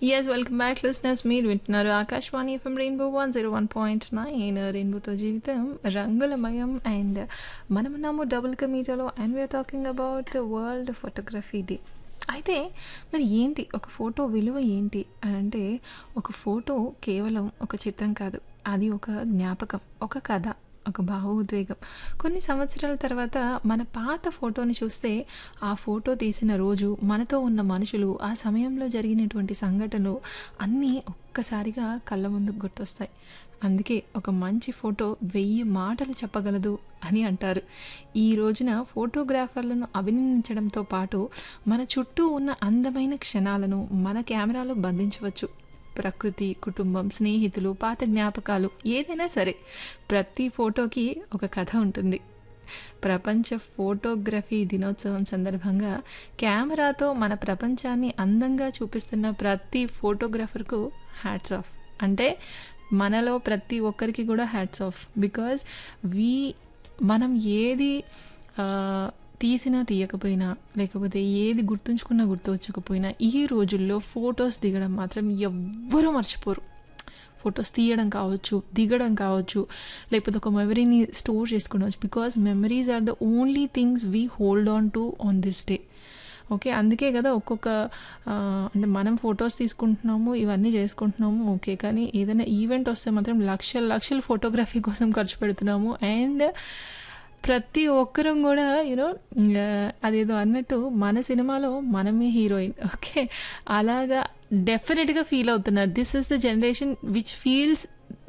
yes welcome back listeners మీరు వింటున్నారు Akashvani FM rainbow one zero one point nine రెయిన్బోతో జీవితం రంగులమయం అండ్ మనమున్నాము డబుల్ కమీటలో and we are talking about world photography day అయితే మరి ఏంటి ఒక ఫోటో విలువ ఏంటి అని అంటే ఒక ఫోటో కేవలం ఒక చిత్రం కాదు అది ఒక జ్ఞాపకం ఒక కథ ఒక భావోద్వేగం కొన్ని సంవత్సరాల తర్వాత మన పాత ఫోటోని చూస్తే ఆ ఫోటో తీసిన రోజు మనతో ఉన్న మనుషులు ఆ సమయంలో జరిగినటువంటి సంఘటనలు అన్నీ ఒక్కసారిగా కళ్ళ ముందుకు గుర్తొస్తాయి అందుకే ఒక మంచి ఫోటో వెయ్యి మాటలు చెప్పగలదు అని అంటారు ఈ రోజున ఫోటోగ్రాఫర్లను అభినందించడంతో పాటు మన చుట్టూ ఉన్న అందమైన క్షణాలను మన కెమెరాలో బంధించవచ్చు ప్రకృతి కుటుంబం స్నేహితులు పాత జ్ఞాపకాలు ఏదైనా సరే ప్రతి ఫోటోకి ఒక కథ ఉంటుంది ప్రపంచ ఫోటోగ్రఫీ దినోత్సవం సందర్భంగా కెమెరాతో మన ప్రపంచాన్ని అందంగా చూపిస్తున్న ప్రతి ఫోటోగ్రాఫర్కు హ్యాట్స్ ఆఫ్ అంటే మనలో ప్రతి ఒక్కరికి కూడా హ్యాట్స్ ఆఫ్ బికాజ్ వీ మనం ఏది ఆ, తీసినా తీయకపోయినా లేకపోతే ఏది గుర్తుంచుకున్నా గుర్తుంచకపోయినా ఈ రోజుల్లో ఫొటోస్ దిగడం మాత్రం ఎవ్వరూ మర్చిపోరు ఫొటోస్ తీయడం కావచ్చు దిగడం కావచ్చు లేకపోతే ఒక మెమరీని స్టోర్ చేసుకోవచ్చు because memories are the only things we hold on to on this day okay అందుకే కదా ఒక్కొక్క ఆ, అంటే మనం ఫొటోస్ తీసుకుంటున్నాము ఇవన్నీ చేసుకుంటున్నాము ఓకే కానీ ఏదైనా ఈవెంట్ వస్తే మాత్రం లక్షల లక్షల ఫోటోగ్రఫీ కోసం ఖర్చు పెడుతున్నాము అండ్ ప్రతి ఒక్కరం కూడా యూనో అదేదో అన్నట్టు మన సినిమాలో మనమే హీరోయిన్ ఓకే అలాగా డెఫినెట్గా ఫీల్ అవుతున్నారు this is the generation which feels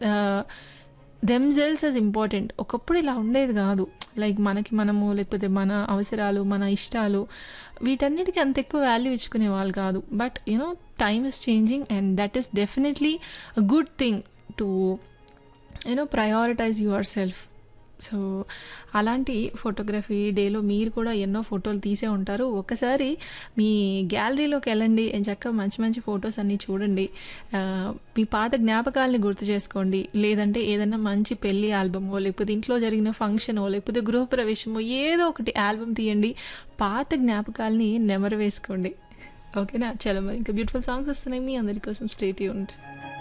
themselves as important ఒకప్పుడు ఇలా ఉండేది కాదు లైక్ మనకి మనము లేకపోతే మన అవసరాలు మన ఇష్టాలు వీటన్నిటికీ అంత ఎక్కువ వాల్యూ ఇచ్చుకునే వాళ్ళు కాదు but you know time is changing and that is definitely a good thing to you know prioritize yourself so అలాంటి ఫోటోగ్రఫీ డేలో మీరు కూడా ఎన్నో ఫోటోలు తీసే ఉంటారు ఒకసారి మీ గ్యాలరీలోకి వెళ్ళండి చక్కగా మంచి మంచి ఫొటోస్ అన్నీ చూడండి ఆ, మీ పాత జ్ఞాపకాలని గుర్తు చేసుకోండి లేదంటే ఏదైనా మంచి పెళ్లి ఆల్బమో లేకపోతే ఇంట్లో జరిగిన ఫంక్షనో లేకపోతే గృహప్రవేశమో ఏదో ఒకటి ఆల్బమ్ తీయండి పాత జ్ఞాపకాలని నెమరు వేసుకోండి ఓకేనా చలో మరి ఇంకా బ్యూటిఫుల్ సాంగ్స్ వస్తున్నాయి మీ అందరి కోసం స్టేట్ యూనిట్